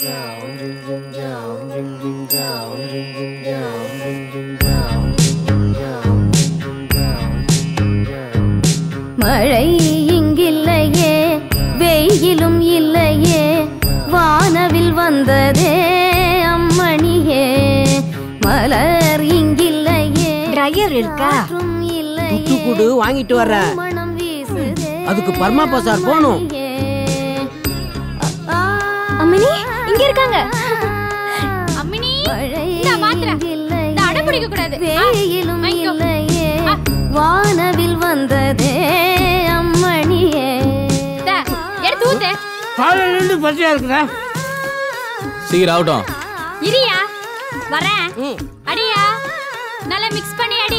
மழை இங்கில்லையே வெயிலும் இல்லையே வானவில் வந்ததே அம்மணியே மலர் இங்கில்லையே ட்ரையர் இருக்கா காற்றும் இல்லையே துட்டு கூடு வாங்கிட்டு வர்றேன் மனம் வீசுதே அதுக்கு பர்மா பசார் போகணும் அம்மினி இங்க இருக்காங்க அம்மினி மழை இந்தா மாத்திரை. இங்கில்லையே, இந்த அடம் பிடிக்க கூடாது. ஆ, வெயிலும் வாங்கிக்கோ. இல்லையே ஆ. வானவில் வந்ததே அம்மணியே இந்தா, எடுத்து ஊத்து காலையில இருந்து பசியா இருக்குதா சீக்கிரம் ஆகட்டும் இரியா வரேன் அடியா நல்லா மிக்ஸ் பண்ணி அடி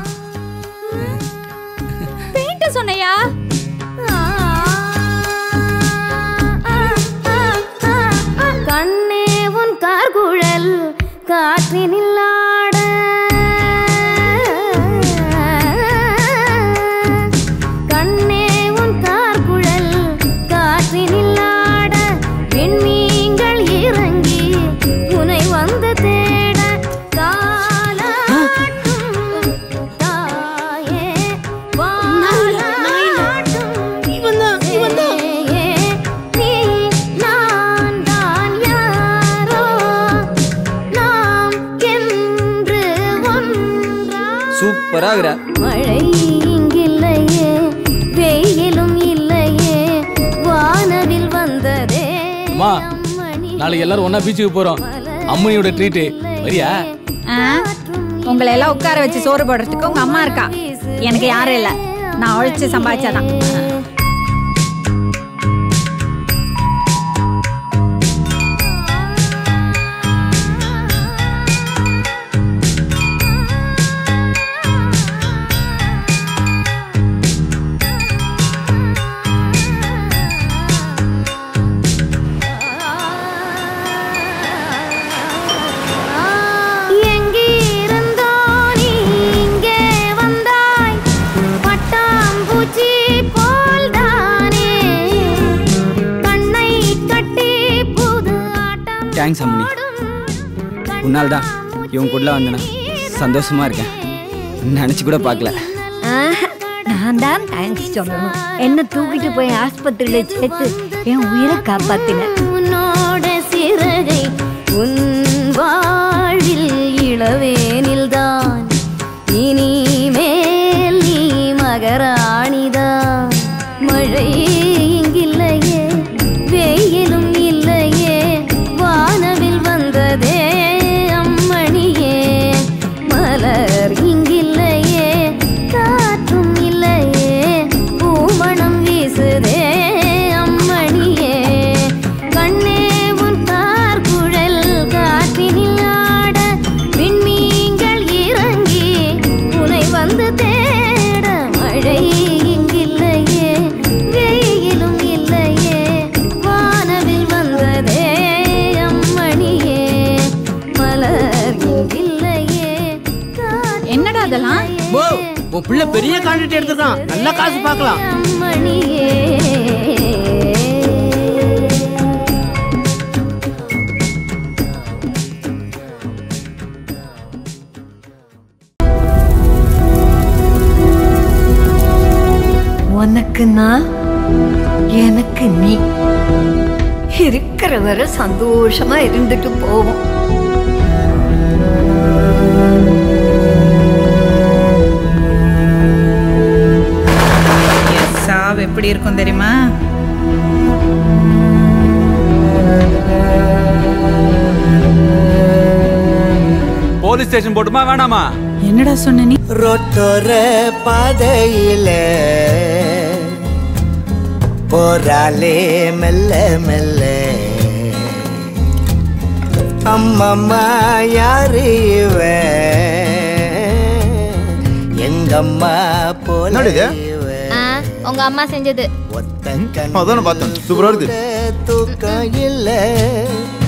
பெயிண்ட் சொன்னையா கண்ணே உன் கார்குழல் காற்றினில் ஆட கண்ணே உன் கார்குழல் காற்றினில் ஆட விண்மீன்கள் இறங்கி உனை வந்து தேட தாலாட்டும் தாயே வாலாட்டும் சேயே, நீ நான் தான் யாரோ நாம் என்று ஒன்றா சூப்பரா இருக்கிற மழை இங்கில்லையே வெயிலும் இல்லையே வானவில் வந்ததே அம்மா, அம்மணி நாளைக்கு எல்லாரும் ஒண்ணா பீச்சுக்கு போறோம் அம்மனியோட ட்ரீட்டு வரியா உங்களை எல்லாம் உட்கார வச்சு சோறு போடுறதுக்கு உங்க அம்மா இருக்கா எனக்கு யாரும் இல்ல நான் உழைச்சு சம்பாதிச்சாதான் எங்கிருந்தோ நீ இங்கே வந்தாய் பட்டாம்பூச்சி போல்தானே கண்ணை கட்டி புது ஆட்டம் தேங்க்ஸ் அம்மனி உன்னால் தான் இவன் கூட வந்தேன் சந்தோஷமா இருக்கேன் நினச்சி கூட பார்க்கல ஆஹா, நான் தான் தேங்க்ஸ் சொல்லணும் என்ன தூக்கிட்டு போய் ஆஸ்பத்திரியில சேர்த்து என் உயிரை காப்பாத்தினேன் உன்னோட சிறகை உன் வாழ்வில் இளவேனில்தான் இனிமேல் நீ மகராணிதான் மழை இங்கில்லையே வெயிலும் இல்லையே வானவில் வந்ததே அம்மணியே மலர் இங்கில்லையே காற்றும் இல்லையே பூமணம் வீசுதே அம்மணியே கண்ணே உன் கார் குழல் காற்றினில் ஆட விண்மீன்கள் இறங்கி உனை வந்து தேட மழை இங்கில்லையே வெயிலும் இல்லையே வானவில் வந்ததே அம்மணியே மலர் இங்கில்லையே காற்று என்னடா அதெல்லாம் போ உன் பிள்ளை பெரிய கான்ட்ராக்ட் எடுத்துருக்கான் நல்ல காசு பார்க்கலாம் அம்மணியே உனக்கு நான் எனக்கு நீ இருக்கிற வரை சந்தோஷமா இருந்துட்டு போவோம் சாவு எப்படி இருக்கும் தெரியுமா போலீஸ் ஸ்டேஷன் போட்டுமா வேணாமா என்னடா சொன்ன நீ ரோட்டோர பாதையில போறாளே மெல்ல மெல்ல அம்மம்மா யாரு இவ எங்கம்மா போல என்னடி இது? இவ. உங்க அம்மா செஞ்சது ஒத்த கண் அதானே பார்த்தேன். சூப்பரா இருக்கு. கூட தூக்கம் இல்ல